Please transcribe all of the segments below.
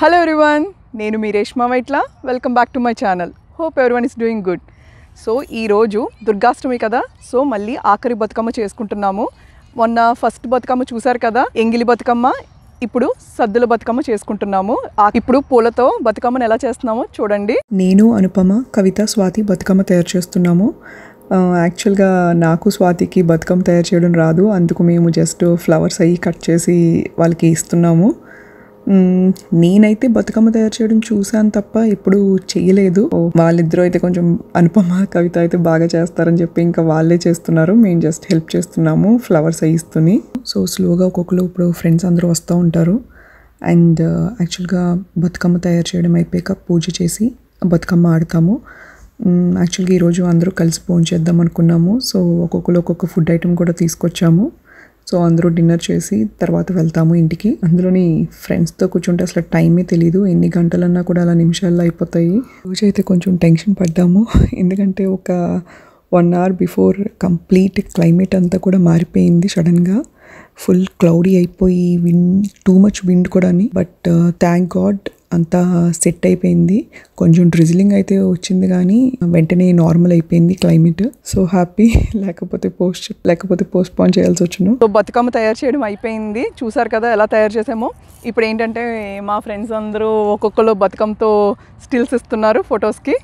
hello everyone నేను మీ Reshma Vaitla welcome back to my channel hope everyone is doing good so ఈరోజు దుర్గాష్టమి కదా so మళ్ళీ ఆఖరి బతుకమ్మ చేసుకుంటున్నాము మొన్న ఫస్ట్ బతుకమ్మ చూసారు కదా ఎంగిలి బతుకమ్మ ఇప్పుడు సద్దుల బతుకమ్మ చేసుకుంటున్నాము ఆ- ఇప్పుడు పూలతో బతుకమ్మను ఎలా చేస్తున్నామో చూడండి నేను అనుపమ కవిత స్వాతి బతుకమ్మ తయారు చేస్తున్నాము ఆ, యాక్చువల్గా నాకు స్వాతికి బతుకమ్మ తయారు చేయడం రాదు అందుకు మేము జస్ట్ ఫ్లవర్స్ అయ్యి కట్ చేసి వాళ్ళకి ఇస్తున్నాము మ్, నేనైతే బతుకమ్మ తయారు చేయడం చూశాను తప్ప ఎప్పుడు చేయలేదు వాళ్ళిద్దరూ అయితే కొంచెం అనుపమ కవిత అయితే బాగా చేస్తారని చెప్పి ఇంకా వాళ్ళే చేస్తున్నారు మేము జస్ట్ హెల్ప్ చేస్తున్నాము ఫ్లవర్స్ అయ్యి ఇస్తుంది సో స్లోగా ఒక్కొక్కరు ఇప్పుడు ఫ్రెండ్స్ అందరూ వస్తూ ఉంటారు అండ్ యాక్చువల్గా బతుకమ్మ తయారు చేయడం అయిపోయాక పూజ చేసి బతుకమ్మ ఆడతాము మ్, యాక్చువల్గా ఈరోజు అందరూ కలిసి ఫోన్ చేద్దాం అనుకున్నాము సో ఒక్కొక్కరు ఒక్కొక్క ఫుడ్ ఐటెం కూడా తీసుకొచ్చాము సో అందరూ డిన్నర్ చేసి తర్వాత వెళ్తాము ఇంటికి అందులోని ఫ్రెండ్స్తో కూర్చుంటే అసలు టైమే తెలియదు ఎన్ని గంటలన్నా కూడా అలా నిమిషాల్లో అయిపోతాయి రోజు అయితే కొంచెం టెన్షన్ పడ్డాము ఎందుకంటే ఒక one hour before complete climate అంతా కూడా మారిపోయింది సడన్గా ఫుల్ క్లౌడీ అయిపోయి విండ్ టూ మచ్ విండ్ కూడా బట్ థ్యాంక్ గాడ్ అంతా సెట్ అయిపోయింది కొంచెం డ్రిజిలింగ్ అయితే వచ్చింది కానీ వెంటనే నార్మల్ అయిపోయింది క్లైమేట్ సో హ్యాపీ లేకపోతే పోస్ట్ లేకపోతే పోస్ట్ పోన్ చేయాల్సి వచ్చును సో బతుకమ్మ తయారు చేయడం అయిపోయింది చూసారు కదా ఎలా తయారు చేసామో ఇప్పుడు ఏంటంటే మా ఫ్రెండ్స్ అందరూ ఒక్కొక్కరు బతుకమ్మతో స్టిల్స్ ఇస్తున్నారు ఫొటోస్కి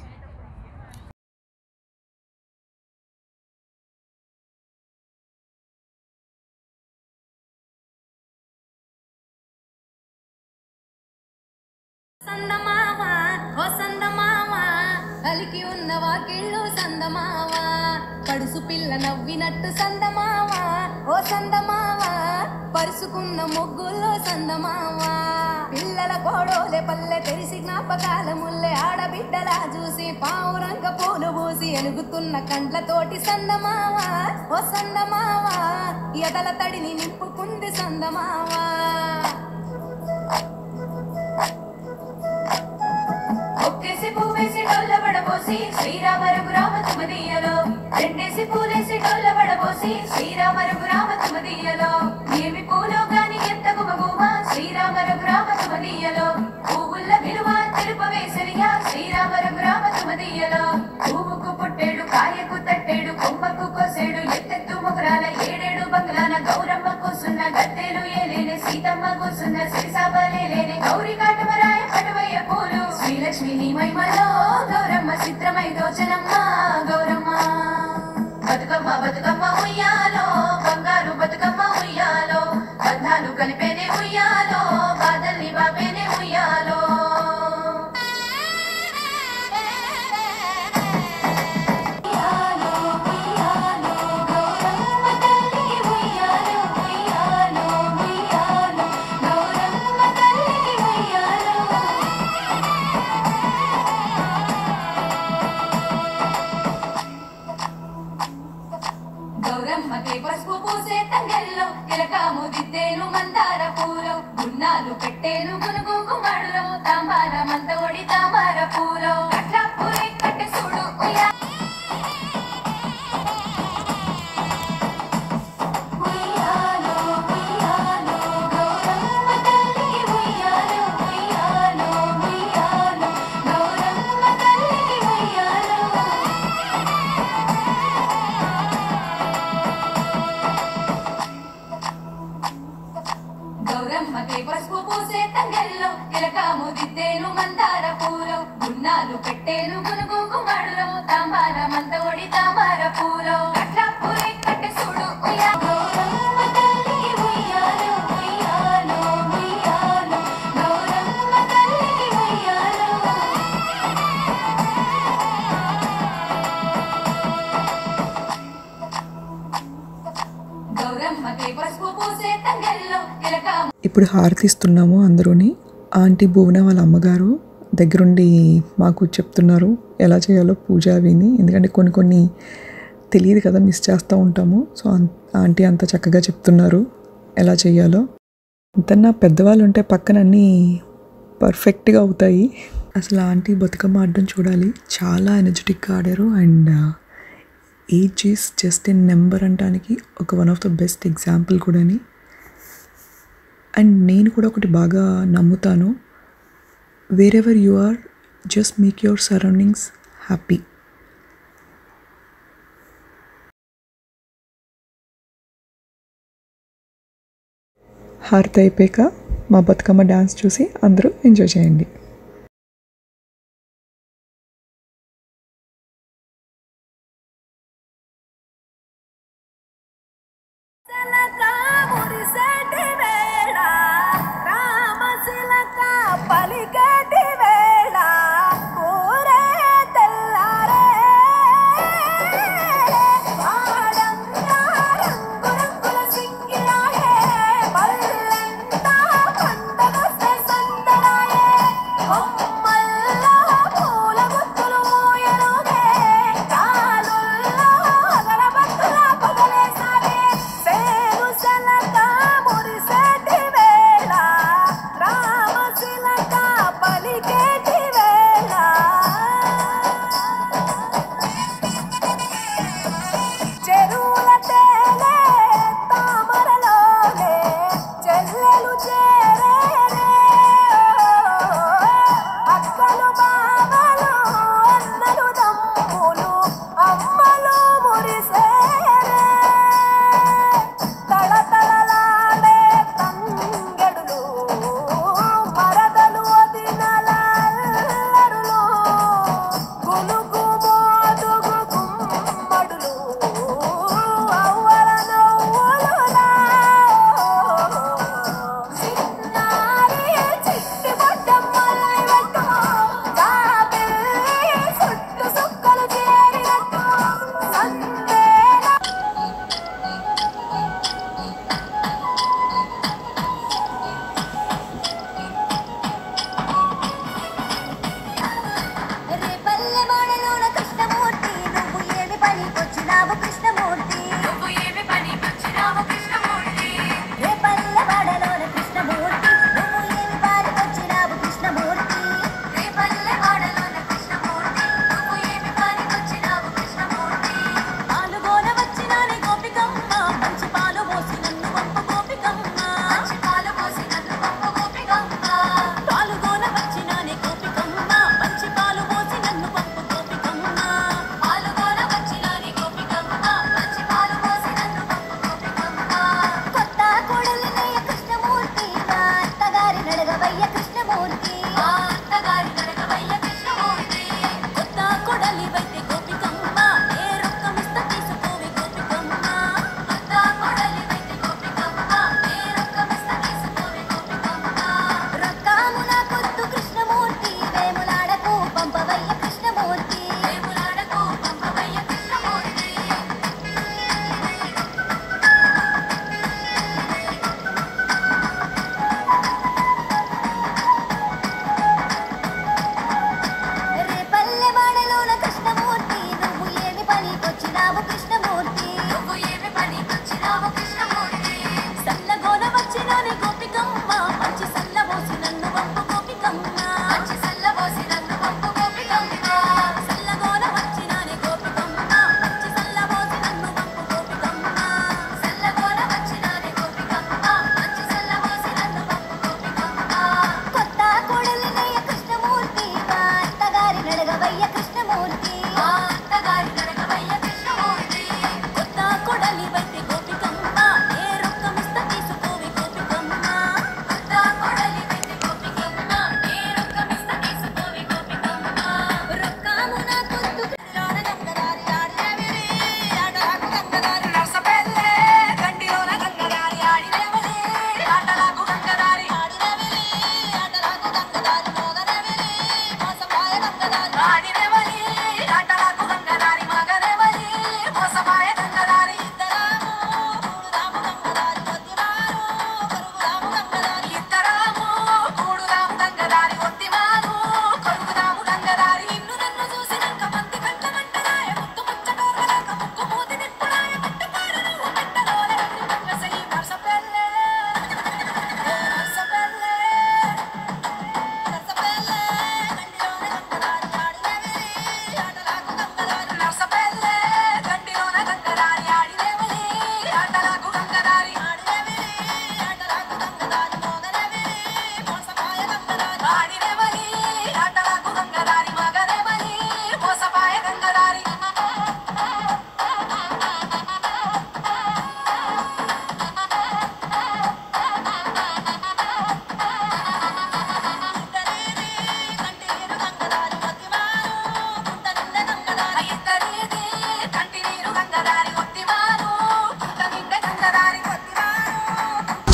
సందమావ ఓ సందమావ కలికి ఉన్న వాకిళ్ళు సందమావ పడుసు పిల్ల నవ్వినట్టు సందమావ ఓ సందమావ పరుసుకున్న ముగ్గుల్లో సందమావ పిల్లల కోడోలే పల్లె తెరిసి జ్ఞాపకాల ముల్లె ఆడబిడ్డలా చూసి పావురంక పూలు పూసి ఎలుగుతున్న కండ్లతోటి సందమావ ఓ సందమావ ఎదల తడిని నింపుకుంది సందమావా ఒక్కేసి పువ్వేసి డొల్ల పడబోసి శ్రీరామ రఘురామ తుమదీయలో రెండేసి పూలేసి డొల్ల పడబోసి శ్రీరామ రఘురామ తుమదీయలో ఏమి పూలో గాని ఎంత గుమగుమ శ్రీరామ రఘురామ తుమదీయలో పువ్వుల్ల విలువ తెలుపవేసరిగా శ్రీరామ రఘురామ తుమదీయలో పువ్వుకు పుట్టేడు కాయకు తట్టేడు కొమ్మకు కోసేడు ఎత్తెత్తు ముగురాల ఏడేడు బంగ్లాల గౌరమ్మ కూసున్న గద్దెలు ఏలేని సీతమ్మ కూసున్న సిరిసాబలేలేని గౌరి కాటమరాయ పటవయ్య పూలు శ్రీలక్ష్మి నీ మహిమలో గౌరమ్మ చిత్రమై దోచనమ్మ గౌరమ్మ బతుకమ్మ బతుకమ్మ ఉయ్యాలో బంగారు బతుకమ్మ ఉయ్యాలో బంధాలు కలిపేనే ఉయ్యాలో బాధల్ని బాపేనే ఉయ్యాలో ఉయ్యాలో ఉయ్యాలో గౌరమ్మ తల్లి ఉయ్యాలో ఉయ్యాలో ఉయ్యాలో గౌరమ్మ తల్లి ఉయ్యాలో గౌరమ్మకి పసుపు పూసే తంగెల్లో తిలకాము దిద్దేను మందార పూలు గున్నాలు పెట్టేను గునుగు గుమ్మడులో తాంబాల మంత ఒడి తామర పూలో కట్ల పూలే కట్టె చూడు ఉయ్యా ఉయ్యాలో ఉయ్యాలో గౌరమ్మ తల్లి ఉయ్యాలో ఉయ్యాలో ఉయ్యాలో గౌరమ్మ తల్లి ఉయ్యాలో గౌరమ్మకి పసుపు పూసే తంగెల్లో తిలకాము దిద్దేను మందార పూలు గున్నాలు పెట్టేను గునుగు గుమ్మడులో తాంబాల మంత ఒడి తామర పూలో కట్ల పూలే కట్టె చూడు ఉయ్యా గౌరమ్మ తల్లి ఉయ్యాలో ఉయ్యాలో ఉయ్యాలో గౌరమ్మ తల్లి ఉయ్యాలో గౌరమ్మకి పసుపు పూసే తంగెల్లో తిలకాము ఇప్పుడు హారతిస్తున్నాము అందరూని ఆంటీ భువన వాళ్ళ అమ్మగారు దగ్గరుండి మాకు చెప్తున్నారు ఎలా చేయాలో పూజ అవిని ఎందుకంటే కొన్ని కొన్ని తెలియదు కదా మిస్ చేస్తూ ఉంటాము సో అన్- ఆంటీ అంత చక్కగా చెప్తున్నారు ఎలా చేయాలో అంతన్నా పెద్దవాళ్ళు ఉంటే పక్కన అన్నీ పర్ఫెక్ట్గా అవుతాయి అసలు ఆంటీ బతుకమ్మ ఆడడం చూడాలి చాలా ఎనర్జెటిక్గా ఆడారు and age is just an number అనడానికి ఒక one of the best example కూడాని అండ్ నేను కూడా ఒకటి బాగా నమ్ముతాను wherever you are just make your surroundings happy హారతి అయిపోయాక మా బతుకమ్మ డ్యాన్స్ చూసి అందరూ ఎంజాయ్ చేయండి పలికటి వేళ ఊరే తెల్లారే ఆడంగా రంగు రంగుల సింగిలాయే పల్లెంతా పండగొస్తే సందడాయే కొమ్మల్లో పూల గుత్తులు ఊయలుగే కాలుల్లో అగరబత్తుల పగలేసాగే సేరు సెలక మురిసేటి వేళ రామశిలక పలికేటి వేళ చెరువుల తేలే తామరలోనే చెల్లెలు చేరేరే అక్కలు బావలు అన్నలు తమ్ములు అమ్మలు మురిసేరే తళతళలాడే తంగెడులు మరదలు వదినల అల్లరులు గులుగు మోదుగు గుమ్మడులు అవ్వల నవ్వులులా చిన్నారి చిట్టి బొట్టమ్మల్ని పెట్టు జాబిల్లి చుట్టు సుక్కలు చేరినట్టు సందేలా రేపల్లె వాడలోన కృష్ణమూర్తి నువ్వు ఏమి పనికొచ్చినావు కృష్ణమూర్తి నువ్వు ఏమి పనికొచ్చినావు కృష్ణమూర్తి రేపల్లె వాడలోన కృష్ణమూర్తి నువ్వు ఏమి పనికొచ్చినావు కృష్ణమూర్తి రేపల్లె వాడలోన కృష్ణమూర్తి నువ్వు ఏమి పనికొచ్చినావు కృష్ణమూర్తి పాలుగోన వచ్చినాని గోపికమ్మ మంచి పాలు పోసి నన్ను పంపు గోపికమ్మ మంచి పాలు పోసి నన్ను పంప గోపికమ్మ పాలుగోన వచ్చినాని గోపికమ్మ మంచి పాలు పోసి నన్ను పంపు గోపికమ్మ పాలుగోన వచ్చినాని గోపికమ్మ మంచి పాలు పోసి నన్ను పంప గోపికమ్మ కొత్త కోడలినయ్య కృష్ణమూర్తి మా అత్తగారి నడగవయ్య కృష్ణమూర్తి మా అత్తగారి నడకవయ్య కృష్ణమూర్తి కొత్త కొడలి వైద్య గోపికమ్మ ఏ రొక్కమిస్త తీసుకోవి గోపికమ్మ కొత్త కొడలి వెతి గోపికమ్మ ఏ రొక్కమిస్త తీసుకోవే గోపికమ్మ రొక్కాము నా కొత్తు కృష్ణమూర్తి వేములాడకు పంపవయ్య కృష్ణమూర్తి వేములాడకు పంపవయ్య కృష్ణమూర్తి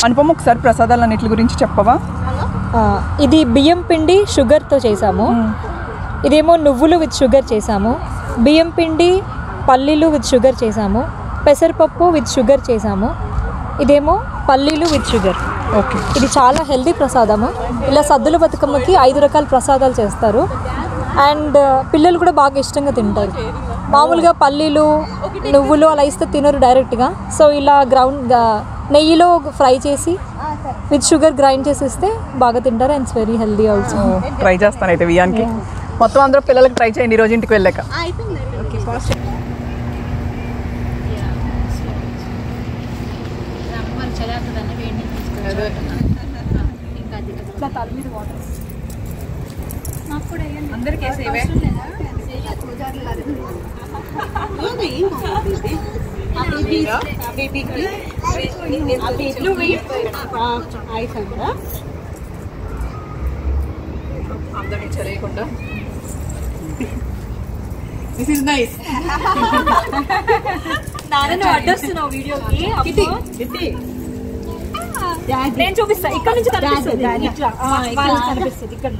అనుపమ ఒకసారి ప్రసాదాలన్నిటి గురించి చెప్పవా ఆ, ఇది బియ్యం పిండి షుగర్తో చేసాము ఇదేమో నువ్వులు విత్ షుగర్ చేసాము బియ్యం పిండి పల్లీలు విత్ షుగర్ చేసాము పెసరపప్పు విత్ షుగర్ చేసాము ఇదేమో పల్లీలు విత్ షుగర్ ఓకే ఇది చాలా హెల్దీ ప్రసాదము ఇలా సద్దుల బతుకమ్మకి ఐదు రకాల ప్రసాదాలు చేస్తారు అండ్ పిల్లలు కూడా బాగా ఇష్టంగా తింటారు మామూలుగా పల్లీలు నువ్వులు అలా ఇస్తే తినరు డైరెక్ట్గా సో ఇలా గ్రౌండ్ నెయ్యిలో ఫ్రై చేసి విత్ షుగర్ గ్రైండ్ చేసి ఇస్తే బాగా తింటారు and it's very healthy also try చేస్తాను అయితే వియానికి మొత్తం అందరూ పిల్లలకి ట్రై చేయండి ఈ రోజు ఇంటికి వెళ్ళాక నేను చూపిస్తా ఇక్కడ నుంచి కనిపిస్తుంది ఇట్లా వాళ్ళకి కనిపిస్తుంది ఇక్కడ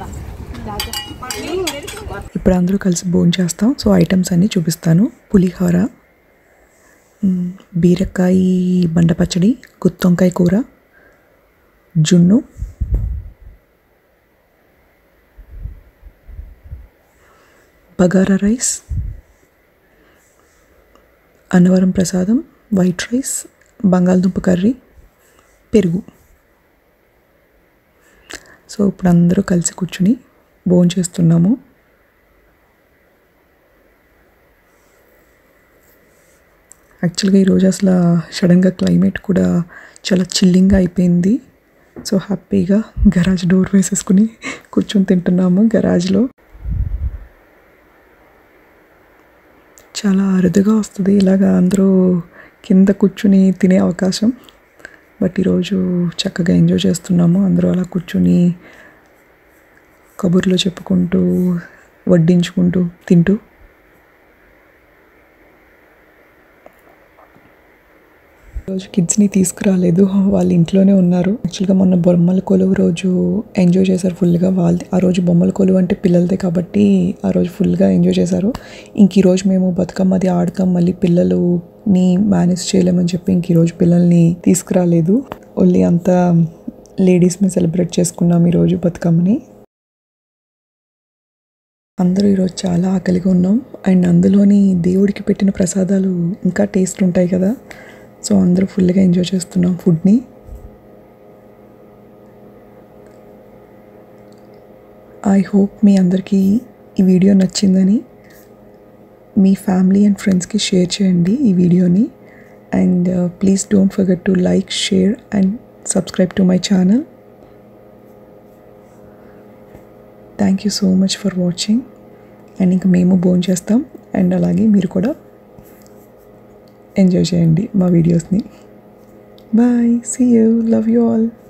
ఇప్పుడు అందరూ కలిసి భోజనం చేస్తాం సో ఐటమ్స్ అన్నీ చూపిస్తాను పులిహోర మ్, బీరకాయ బండ పచ్చడి గుత్తొంకాయ కూర జున్ను బగారా రైస్ అన్నవరం ప్రసాదం వైట్ రైస్ బంగాళదుంప కర్రీ పెరుగు సో ఇప్పుడు అందరూ కలిసి కూర్చుని భోజనం చేస్తున్నాము యాక్చువల్గా ఈరోజు అసలు సడన్గా క్లైమేట్ కూడా చాలా చిల్లింగ్గా అయిపోయింది సో హ్యాపీగా గరాజ్ డోర్ వేసేసుకుని కూర్చొని తింటున్నాము గరాజ్లో చాలా అరుదుగా వస్తుంది ఇలాగ అందరూ కింద కూర్చుని తినే అవకాశం బట్ ఈరోజు చక్కగా ఎంజాయ్ చేస్తున్నాము అందరూ అలా కూర్చుని కబుర్లు చెప్పుకుంటూ వడ్డించుకుంటూ తింటూ రోజు కిడ్స్ని తీసుకురాలేదు వాళ్ళు ఇంట్లోనే ఉన్నారు యాక్చువల్గా మొన్న బొమ్మల కొలువు రోజు ఎంజాయ్ చేశారు ఫుల్గా వాళ్ళు ఆ రోజు బొమ్మల కొలువు అంటే పిల్లలదే కాబట్టి ఆ రోజు ఫుల్గా ఎంజాయ్ చేశారు ఇంక ఈరోజు మేము బతుకమ్మది ఆడతాం మళ్ళీ పిల్లలుని మేనేజ్ చేయలేమని చెప్పి ఇంక ఈరోజు పిల్లల్ని తీసుకురాలేదు ఓన్లీ అంతా లేడీస్ మేము సెలబ్రేట్ చేసుకున్నాం ఈరోజు బతుకమ్మని అందరూ ఈరోజు చాలా ఆకలిగా ఉన్నాం అండ్ అందులోని దేవుడికి పెట్టిన ప్రసాదాలు ఇంకా టేస్ట్ ఉంటాయి కదా సో అందరూ ఫుల్గా ఎంజాయ్ చేస్తున్నాం ఫుడ్ని ఐ హోప్ మీ అందరికీ ఈ వీడియో నచ్చిందని మీ ఫ్యామిలీ అండ్ ఫ్రెండ్స్కి షేర్ చేయండి ఈ వీడియోని and please don't forget to like share and subscribe to my channel thank you so much for watching and ఇంకా మేము భోజనం చేస్తాం అండ్ అలాగే మీరు కూడా ఎంజాయ్ చేయండి మా వీడియోస్ని bye see you love you all